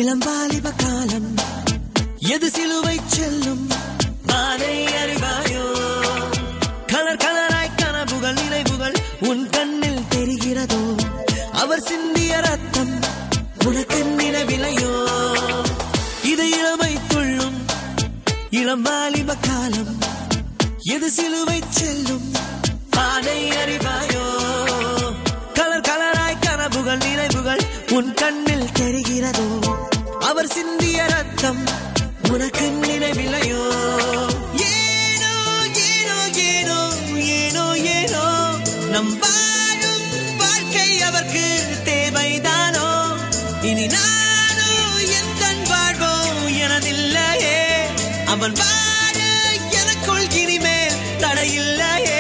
இளம்பாலிப காலம் எது சிலுவை செல்லும் மாலை அறிவாயோ கலர் கலராய் கனவுகள் நினைவுகள் உன் கண்ணில் தெரிகிறதோ அவர் சிந்திய ரத்தம் உனக்கு நினைவிலையோ இது இளமை துள்ளும் இளம்பாலிப காலம் எது சிலுவை செல்லும் பாதை அறிவாயோ கலர் கலராய் கனவுகள் நினைவுகள் உன் கண்ணில் தெரிகிறதோ அவர் சிந்திய ரத்தம் உனக்கு நினைவில்லையோ ஏனோ ஏனோ ஏனோ ஏனோ ஏனோ நம் வாழும் வாழ்க்கை அவர்க்கு தேவைதானோ இனி நானோ எந்த வாழ்வோ எனதில்லையே அவன் வாழ எனக்குள் இனிமேல் தடையில்லையே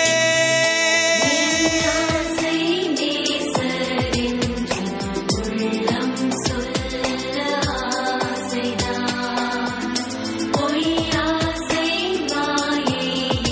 ஆசை நேசரின் உள்ளம் சொல்ல ஆசைதான் பொய்யாசை மாயை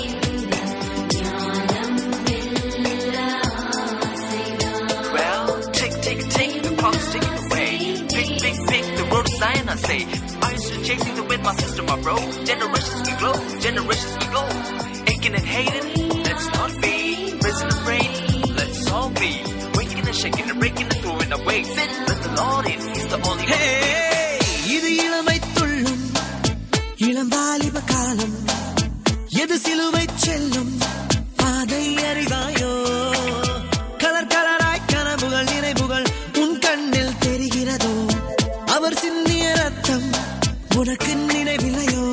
ஞானம் வெல்ல ஆசைதான் Well, tick, tick, tick, the clock's ticking away. Big, big, big, the road is dying, I say. I used to chasing the wind, my sister, my bro. Generations we glow, generations we go. Aching and hating, let's not be. Prison and rain, let's all be. Waking and shaking and breaking and throwing away. Sin, let the Lord in, He's the only ஹே, இது இளமை துள்ளும் இளம்பாலிப காலம் எது சிலுவை செல்லும் பாதை அறிவாயோ colour கலராய் கனவுகள் நினைவுகள் உன் கண்ணில் தெரிகிறதோ அவர் சிந்திய ரத்தம் உனக்கு நினைவில்லையோ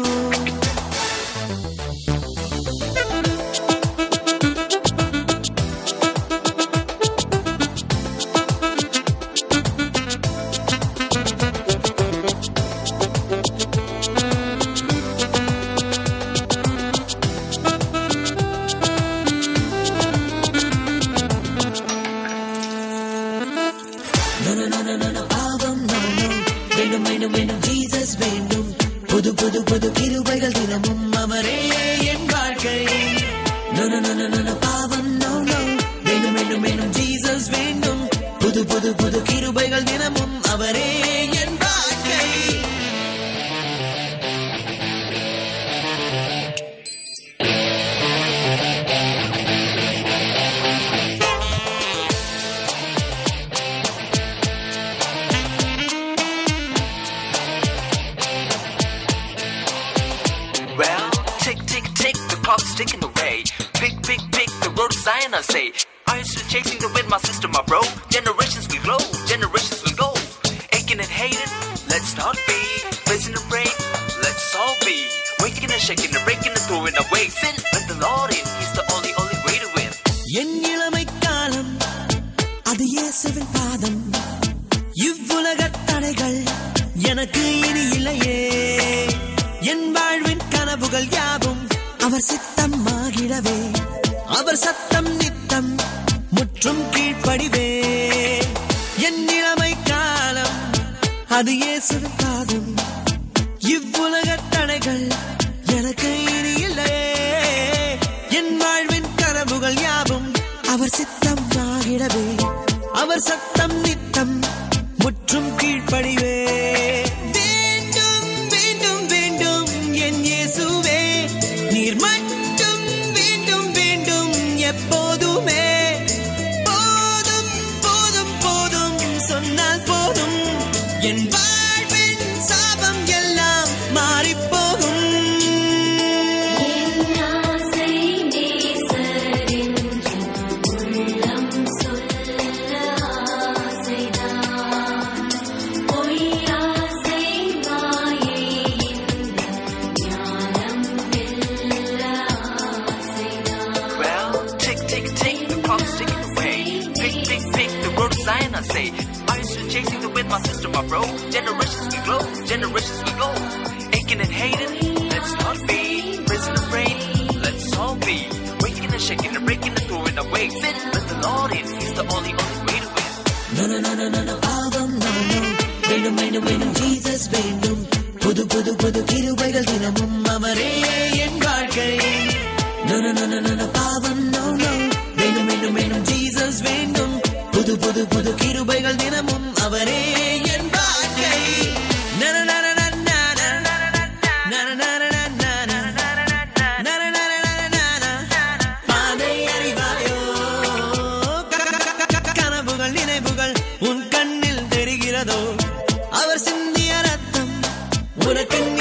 No, no, no, no, no, no, பாவம் no, no. வேண்டும் வேண்டும் வேண்டும் ஜீசஸ் வேண்டும் புது புது புது கிருபைகள் தினமும் அவரே என் வாழ்க்கை No, no, no, no, no, no, பாவம் no, no. வேண்டும் வேண்டும் வேண்டும் ஜீசஸ் வேண்டும் புது புது புது கிருபைகள் தினமும் அவரே என் வாழ்க்கை Well, tick, tick, tick, the clock's ticking away. Big, big, big, the road is dying, I say. I used to chasing the wind, my sister, my bro. Generations we glow, generations we go. Aching and hating, let's not be. Raising and break, let's all be. Waking and shaking and breaking and throwing away. Sin, let the Lord in, He's the only, only way to win. என் இளமை காலம் அது இயேசுவின் பாதம் இவ்வுலக தடைகள் எனக்கு இனி இல்லையே என் வாழ்வின் கனவுகள் யாவும் அவர் சித்தம் ஆகிடவே அவர் சத்தம் நித்தம் முற்றும் கீழ்ப்படிவே என் இளமை காலம் அது இயேசுவின் பாதம் இவ்வுலக தடைகள் எனக்கு இனி இல்லையே என் வாழ்வின் கனவுகள் யாவும் அவர் சித்தம் ஆகிடவே அவர் சத்தம் நித்தம் முற்றும் கீழ்ப்படிவே வேண்டும் வேண்டும் வேண்டும் என் இயேசுவே நீர் மட்டும் வேண்டும் வேண்டும் எப்போதுமே போதும் போதும் போதும் சொன்னால் போதும் என் வாழ்வின் சாபம் எல்லாம் மாறிப்போகும் என் ஆசை நேசரின் உள்ளம் சொல்ல ஆசைதான் பொய்யாசை மாயை ஞானம் வெல்ல ஆசைதான் Well, tick, tick, tick, the clock's ticking away. Big, big, big, the road is dying, I say. I used to chasing the wind, my sister, my bro. Generations we glow, generations we go. Aching and hating, let's not be. Prison and rain, let's all be. Waking and shaking and breaking and throwing away. Sin, let the Lord in, He's the only, only way to win. No, no, no, no, no, no, பாவம் no, no. வேண்டும் வேண்டும் வேண்டும் Jesus வேண்டும் புது புது புது கிருபைகள் தினமும் அவரே என் வாழ்க்கை No, no, no, no, no, no, பாவம் no, no. வேண்டும் வேண்டும் வேண்டும் ஜீசஸ் வேண்டும் புது புது புது கிருபைகள் தினமும் அவரே என் வாழ்க்கை இருக்கிறதோ அவர் சிந்திய ரத்தம் உனக்கென்று